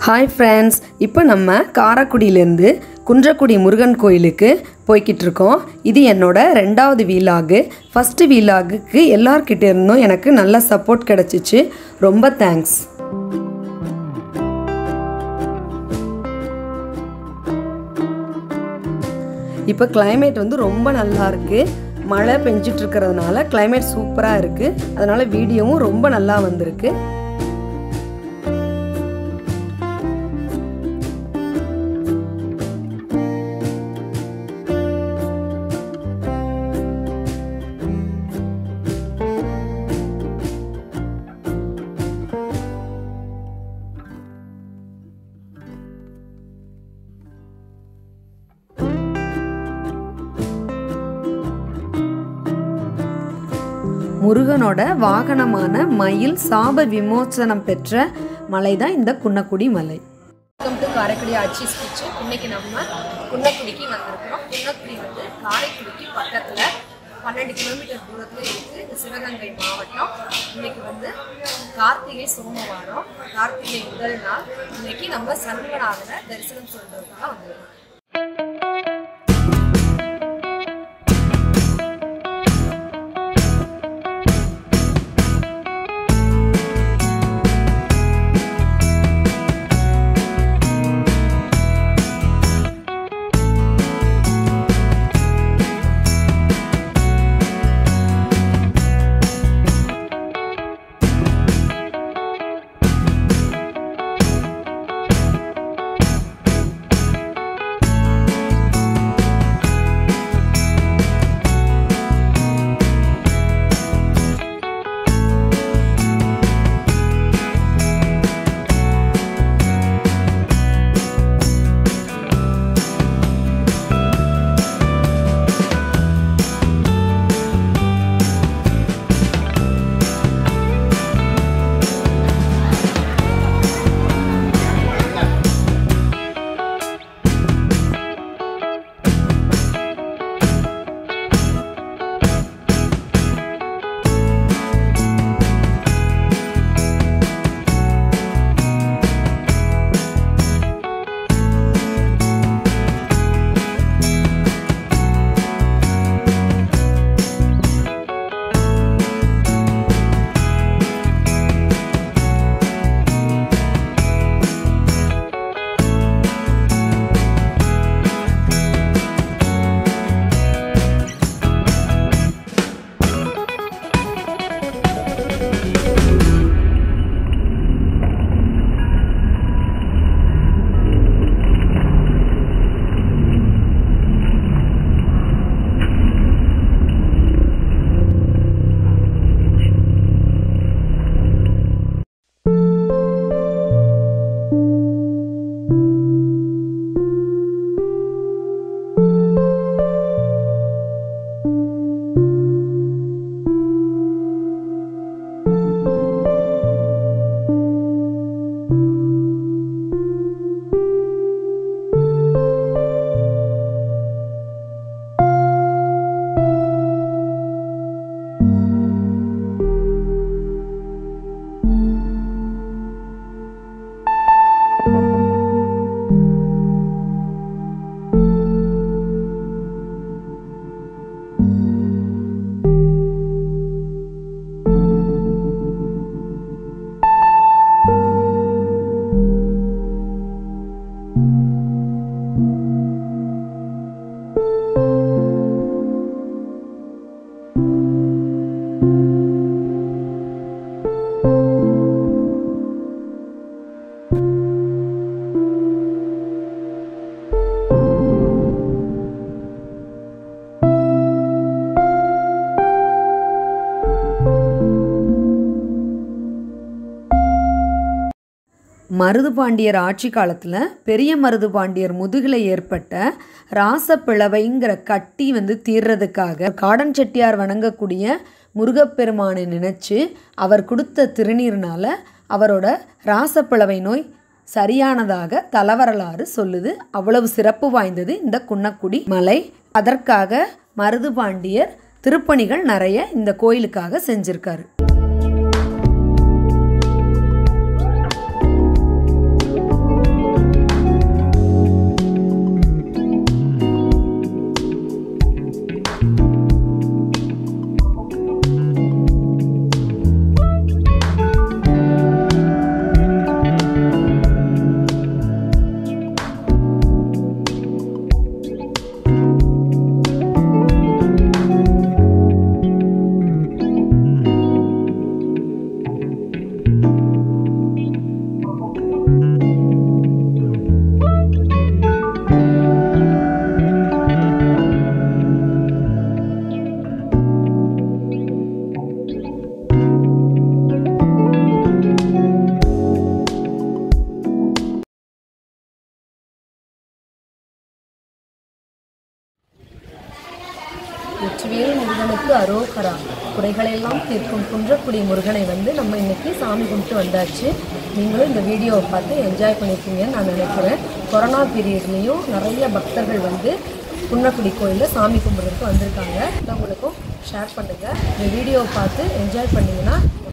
hi friends இப்போ நம்ம காரைக்குடியிலேருந்து குன்றக்குடி முருகன் கோயிலுக்கு போய்கிட்டு இருக்கோம் இது என்னோட ரெண்டாவது வீலாகு ஃபஸ்ட்டு வீலாகுக்கு எல்லார்கிட்ட இருந்தும் எனக்கு நல்ல சப்போர்ட் கிடச்சிச்சு ரொம்ப தேங்க்ஸ் இப்போ climate வந்து ரொம்ப நல்லா இருக்கு மழை பெஞ்சிட்டு இருக்கிறதுனால climate சூப்பராக இருக்கு அதனால வீடியோவும் ரொம்ப நல்லா வந்திருக்கு முருகனோட வாகனமான மயில் சாப விமோசனம் பெற்ற மலை தான் இந்த குன்னக்குடி மலை வெல்கம் டு காரைக்குடி ஆட்சி ஸ்டிச் இன்னைக்கு நம்ம குன்னக்குடிக்கு வந்திருக்கிறோம் குன்னக்குடி வந்து காரைக்குடிக்கு பக்கத்துல பன்னெண்டு கிலோமீட்டர் தூரத்துல இருக்கு இது சிவகங்கை மாவட்டம் இன்னைக்கு வந்து கார்த்திகை சோமவாரம் கார்த்திகை முதல் நாள் இன்னைக்கு நம்ம சண்முகநாதனை தரிசனம் சொல்றதுக்காக வந்திருக்கோம் மருதுபாண்டியர் ஆட்சி காலத்தில் பெரிய மருதுபாண்டியர் முதுகில் ஏற்பட்ட ராசப்பிளவைங்கிற கட்டி வந்து தீர்றதுக்காக காடன் செட்டியார் வணங்கக்கூடிய முருகப்பெருமானை நினச்சி அவர் கொடுத்த திருநீர்னால அவரோட ராசப்பிளவை நோய் சரியானதாக தலவரலாறு சொல்லுது அவ்வளவு சிறப்பு வாய்ந்தது இந்த குன்னக்குடி மலை அதற்காக மருதுபாண்டியர் திருப்பணிகள் நிறைய இந்த கோயிலுக்காக செஞ்சிருக்காரு குன்றக்குடி முருகனை வந்து நம்ம இன்னைக்கு சாமி கும்பிட்டு வந்தாச்சு நீங்களும் இந்த வீடியோவை பார்த்து என்ஜாய் பண்ணியிருப்பீங்கன்னு நான் நினைக்கிறேன் கொரோனா பீரியட்லேயும் நிறைய பக்தர்கள் வந்து குன்னக்குடி கோயிலில் சாமி கும்பிட்றதுக்கு வந்திருக்காங்க மற்றவங்களுக்கும் ஷேர் பண்ணுங்கள் இந்த வீடியோவை பார்த்து என்ஜாய் பண்ணிங்கன்னா